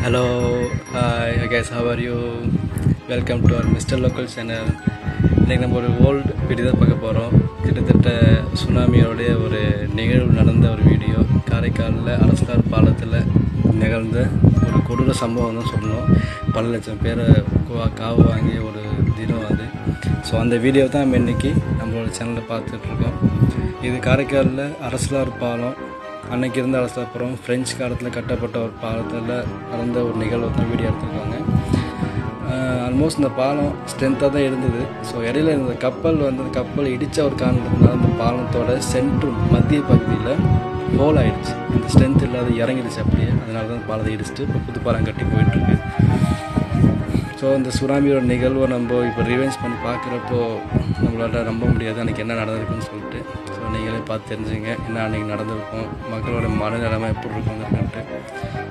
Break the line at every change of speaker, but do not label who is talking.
hello hi guys how are you welcome to our mister local channel இன்றைக்கி நம்ம ஒரு old video தான் பார்க்க போகிறோம் கிட்டத்தட்ட சுனாமியோடைய ஒரு நிகழ்வு நடந்த ஒரு வீடியோ காரைக்காலில் அரசலார் பாலத்தில் நிகழ்ந்த ஒரு கொடூர சம்பவம் தான் சொல்லணும் பல லட்சம் பேரை கா- காவு வாங்கிய ஒரு தினம் அது ஸோ அந்த வீடியோ தான் நம்ம இன்றைக்கி நம்மளோட சேனலில் பார்த்துட்ருக்கோம் இது காரைக்காலில் அரசலார் பாலம் அன்னைக்கு இருந்த அரசாப்புறம் பிரெஞ்சு காலத்தில் கட்டப்பட்ட ஒரு பாலத்தில் நடந்த ஒரு நிகழ்வை தான் வீடியோ எடுத்திருக்காங்க ஆல்மோஸ்ட் இந்த பாலம் ஸ்ட்ரென்த்தாக தான் இருந்தது ஸோ இடையில இருந்த கப்பல் வந்து அந்த கப்பல் இடித்த ஒரு காரணத்தினால அந்த பாலத்தோட சென்ட்ரு மத்திய பகுதியில் ஹோல் ஆயிடுச்சு அந்த ஸ்ட்ரென்த் இல்லாத இறங்கிடுச்சு அப்படியே அதனால தான் பாலத்தை இடிச்சிட்டு இப்போ புது பாலம் கட்டி போயிட்டுருக்கு ஸோ இந்த சுனாமியோட நிகழ்வை நம்ம இப்போ ரிவைன்ஸ் பண்ணி பார்க்குறப்போ நம்மளால நம்ப முடியாது அன்றைக்கி என்ன நடந்திருக்குன்னு சொல்லிட்டு ஸோ நீங்களே பார்த்து தெரிஞ்சுங்க என்ன அன்றைக்கி நடந்திருக்கும் மக்களோட மனநிலைமை எப்படி இருக்கும்னுட்டு